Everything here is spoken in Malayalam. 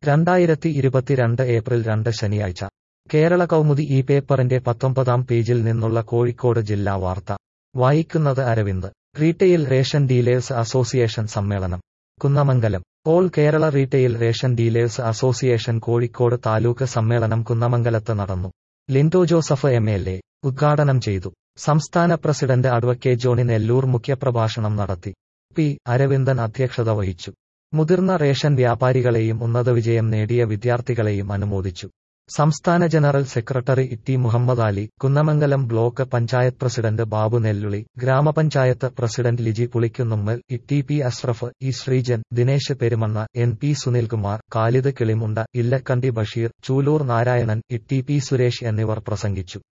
രണ്ടായിരത്തി ഇരുപത്തിരണ്ട് ഏപ്രിൽ രണ്ട് ശനിയാഴ്ച കേരള കൗമുദി ഈ പേപ്പറിന്റെ പത്തൊമ്പതാം പേജിൽ നിന്നുള്ള കോഴിക്കോട് ജില്ലാ വാർത്ത വായിക്കുന്നത് Aravind retail ration dealers association സമ്മേളനം Kunnamangalam all Kerala retail ration dealers association Kozhikode taluk സമ്മേളനം കുന്നമംഗലത്ത് നടന്നു Linto Joseph M L A ഉദ്ഘാടനം ചെയ്തു സംസ്ഥാന പ്രസിഡന്റ് അഡ്വക്കേറ്റ് ജോണി നെല്ലൂർ മുഖ്യപ്രഭാഷണം നടത്തി പി അരവിന്ദൻ അധ്യക്ഷത വഹിച്ചു മുതിർന്ന റേഷൻ വ്യാപാരികളെയും ഉന്നത വിജയം നേടിയ വിദ്യാർത്ഥികളെയും അനുമോദിച്ചു സംസ്ഥാന general secretary T Muhammad Ali Kunnamangalam block panchayat president Babu Nelluli grama panchayat president Liji Pulikkunnummal T P Ashraf E Sreejan Dinesh Perumanna N P Sunilkumar Khalid Kilimunda Illakkandi Basheer Chooloor Narayanan T P Suresh എന്നിവർ പ്രസംഗിച്ചു